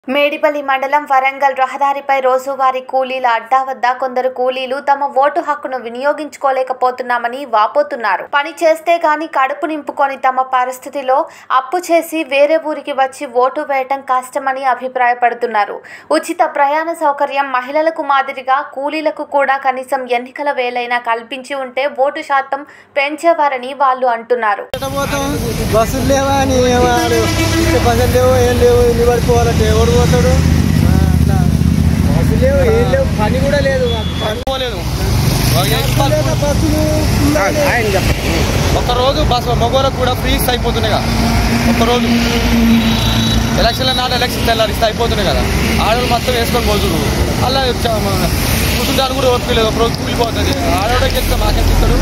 మేడిపల్లి మండలం వరంగల్ రహదారిపై రోజువారీ కూలీల అడ్డా వద్ద కొందరు కూలీలు తమ ఓటు హక్కును వినియోగించుకోలేకపోతున్నామని వాపోతున్నారు పని చేస్తే గాని కడుపు నింపుకొని తమ పరిస్థితిలో అప్పు చేసి వేరే ఊరికి వచ్చి ఓటు వేయటం కష్టమని అభిప్రాయపడుతున్నారు ఉచిత ప్రయాణ సౌకర్యం మహిళలకు మాదిరిగా కూలీలకు కూడా కనీసం ఎన్నికల వేలైనా కల్పించి ఉంటే ఓటు శాతం పెంచేవారని వాళ్ళు అంటున్నారు ఎట్ట పోతాం బస్సులు లేవా అని ఏమాడు బస్సులు లేవు ఏం లేవు ఇల్లు పడిపోవాలంటే ఎవడు పోతాడు ఆ, అట్లా బస్సులు లేవు ఏం లేవు పని కూడా లేదు మాకు. పని పోలేదు లేదా బస్సులు ఉండాలి. ఒక రోజు బస్ మగవాళ్ళకు కూడా ఫ్రీస్ అయిపోతున్నాయి కదా ఒక రోజు ఎలక్షన్ల నాడు ఎలక్షన్ తెల్లారిస్తే అయిపోతున్నాయి కదా ఆడవాళ్ళు మొత్తం వేసుకొని పోతున్నారు అలా కూర్చుంటారు కూడా ఓపికలేదు ఒక రోజు కూలిపోతుంది ఆడవాడికి వెళ్తే మాకేం చెప్తాడు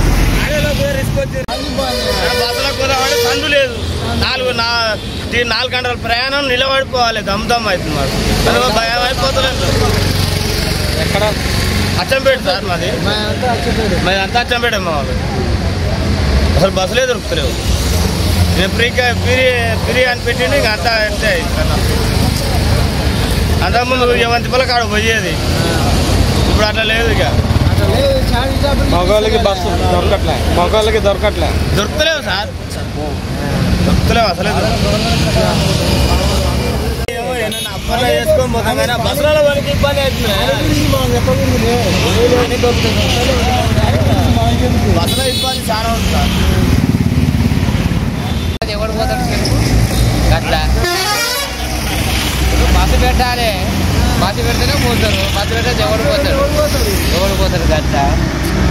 బస్సులకు పోదామంటే సందు లేదు నాలుగు నా దీ- నాలుగు గంటల ప్రయాణం నిలబడిపోవాలి దమ్ దమ్ అవుతుంది మాకు అదే భయం అయిపోతలేదు ఎక్కడ అచ్చంపేట సార్ మాది మా అంతా వచ్చేసాడు మాది అంతా అచ్చంపేట మా వాళ్ళు అసలు బస్సులే దొరుకుతలేవు నేను ఫ్రీ ఫ్రీ ఫ్రీ అని పెట్టిండు ఇక అంతా అంతే ఇస్తాను అంతకుముందు ఎవంతి పిల్ల కాడ పోయేది ఇప్పుడు అట్లా లేదు ఇక అట్లా లేదు చాటి చాపలు మగవాళ్ళకి బస్సు దొరకట్లే మగవాళ్ళకి దొరకట్లే దొరుకుతలేవు సార్ దొరుకుతలేవు అసలే అప్పట్లో వేసుకొని పోతాం కానీ ఆ బస్సులలో మనకి ఇబ్బంది అవుతుంది మనం చెప్పకూడదు అన్ని దొరుకుతుంది బస్సులో ఇబ్బంది చాలా ఉంది సార్ ఎవడు పోతాడు చెప్పు అట్లా ఇప్పుడు బస్సు పెట్టాలి బస్సు పెడితేనే పోతారు బస్సు పెడితే ఎవడు పోతాడు ఎవడు పోతాడు గట్లా